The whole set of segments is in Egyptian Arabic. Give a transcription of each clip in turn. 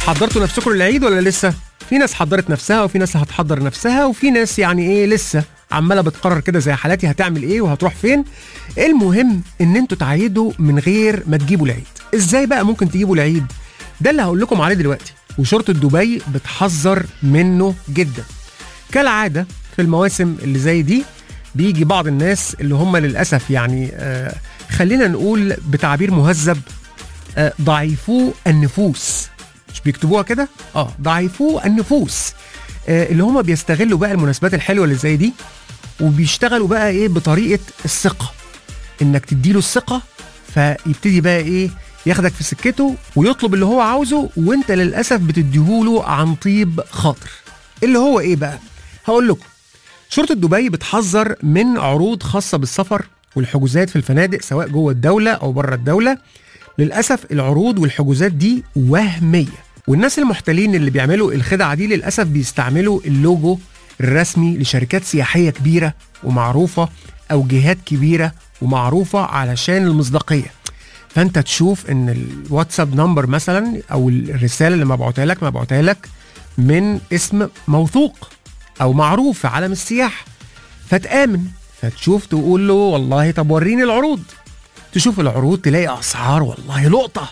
حضرتوا نفسكم للعيد ولا لسه؟ في ناس حضرت نفسها وفي ناس هتحضر نفسها وفي ناس يعني ايه لسه عماله بتقرر كده زي حالاتي هتعمل ايه وهتروح فين المهم ان انتوا تعيدوا من غير ما تجيبوا العيد ازاي بقى ممكن تجيبوا العيد ده اللي هقول لكم عليه دلوقتي وشرطه دبي بتحذر منه جدا كالعاده في المواسم اللي زي دي بيجي بعض الناس اللي هم للاسف يعني آه خلينا نقول بتعبير مهذب آه ضعيفو النفوس مش بيكتبوها كده اه ضعيفو النفوس آه اللي هم بيستغلوا بقى المناسبات الحلوه اللي زي دي وبيشتغلوا بقى ايه بطريقه الثقه انك تديله الثقه فيبتدي بقى ايه ياخدك في سكته ويطلب اللي هو عاوزه وانت للاسف بتديهوله عن طيب خاطر اللي هو ايه بقى هقول لكم شرطه دبي بتحذر من عروض خاصه بالسفر والحجوزات في الفنادق سواء جوه الدوله او بره الدوله للاسف العروض والحجوزات دي وهميه والناس المحتلين اللي بيعملوا الخدعه دي للاسف بيستعملوا اللوجو الرسمي لشركات سياحيه كبيره ومعروفه او جهات كبيره ومعروفه علشان المصداقيه فانت تشوف ان الواتساب نمبر مثلا او الرساله اللي مبعوتها لك مبعوتها لك من اسم موثوق او معروف في عالم السياحه فتامن فتشوف تقول له والله طب وريني العروض تشوف العروض تلاقي اسعار والله لقطه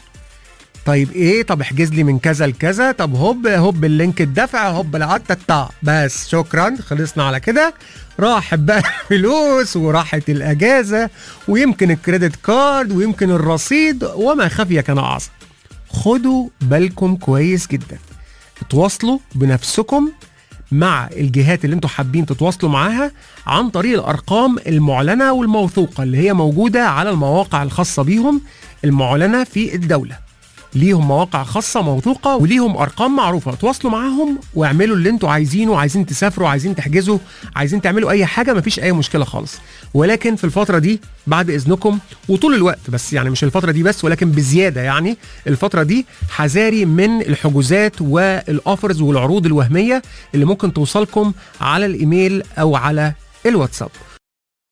طيب ايه طب احجز لي من كذا لكذا طب هوب هوب اللينك الدفع هوب العتا بس شكرا خلصنا على كده راحت بقى الفلوس وراحت الاجازه ويمكن الكريدت كارد ويمكن الرصيد وما خفي كان اعظم خدوا بالكم كويس جدا اتواصلوا بنفسكم مع الجهات اللي انتوا حابين تتواصلوا معاها عن طريق الارقام المعلنه والموثوقه اللي هي موجوده على المواقع الخاصه بيهم المعلنه في الدوله ليهم مواقع خاصة موثوقة وليهم أرقام معروفة تواصلوا معاهم واعملوا اللي انتوا عايزينه عايزين تسافروا عايزين تحجزوا عايزين تعملوا أي حاجة مفيش أي مشكلة خالص ولكن في الفترة دي بعد إذنكم وطول الوقت بس يعني مش الفترة دي بس ولكن بزيادة يعني الفترة دي حذاري من الحجوزات والأوفرز والعروض الوهمية اللي ممكن توصلكم على الإيميل أو على الواتساب